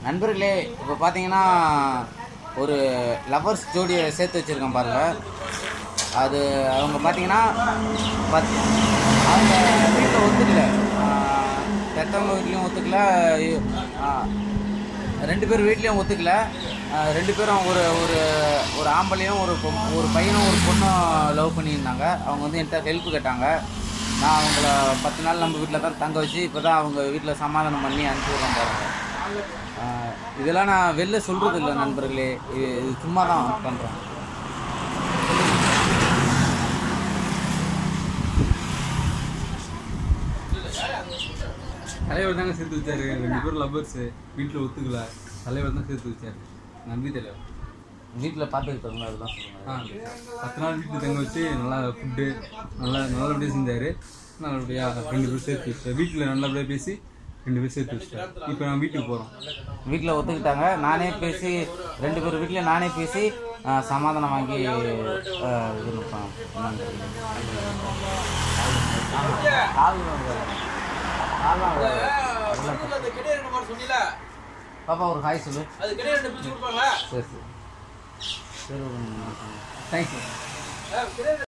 நண்பர்களே இப்போ பார்த்தீங்கன்னா ஒரு லவர்ஸ் ஜோடியை சேர்த்து வச்சுருக்கேன் பாருங்க அது அவங்க பார்த்தீங்கன்னா பத் அவங்க வீட்டில் ஒத்துக்கல ஆஹ் பெத்தவங்க வீட்லேயும் ஒத்துக்கல ஆஹ் ரெண்டு பேர் வீட்லேயும் ஒத்துக்கல ஆஹ் ரெண்டு பேரும் ஒரு ஒரு ஒரு ஆம்பளையும் ஒரு பொம் ஒரு பையனும் ஒரு பொண்ணும் லவ் பண்ணியிருந்தாங்க அவங்க வந்து என்கிட்ட ஹெல்ப் கேட்டாங்க நான் அவங்கள பத்து நாள் நம்ம வீட்டில் தான் தங்க வச்சு இப்போ தான் அவங்க வீட்டில் சமாதானம் பண்ணி அனுப்பி விடுறேன் பாருங்க ஆஹ் இதெல்லாம் நான் வெளில சொல்கிறது இல்லை நண்பர்களே இது இது சும்மா தான் பண்ணுறேன் தலைவர் தாங்க சேர்த்து வச்சாரு ரெண்டு பேரும் லவ்வர்ஸ் வீட்டில் ஒத்துக்கல தலைவர் தான் சேர்த்து வச்சாரு நம்பி தலைவர் வீட்டில் பார்த்துக்கிட்டோங்களா அதெல்லாம் ஆ சொல்லுங்கள் பத்து நாள் வீட்டில் தங்க வச்சு நல்லா ஃபுட்டு நல்லா நல்லபடியாக செஞ்சார் நல்லபடியாக ரெண்டு பேரும் சேர்த்து வச்சார் வீட்டில் நல்லபடியாக பேசி ரெண்டு பேரும் சேர்த்து வச்சிட்டார் இப்போ நான் வீட்டுக்கு போகிறோம் வீட்டில் ஒத்துக்கிட்டாங்க நானே பேசி ரெண்டு பேர் வீட்லேயும் நானே பேசி ஆஹ் சமாதானம் வாங்கி ஆஹ் இது பண்ண- என்னன்னு தெரியல. கால் வாங்க. கால் வாங்க. அதெல்லாம் தப்பு. பாப்பா ஒரு ஹாய் சொல்லு சரி சரி சரி ஒரு நிமிஷம். தேங்க்யூ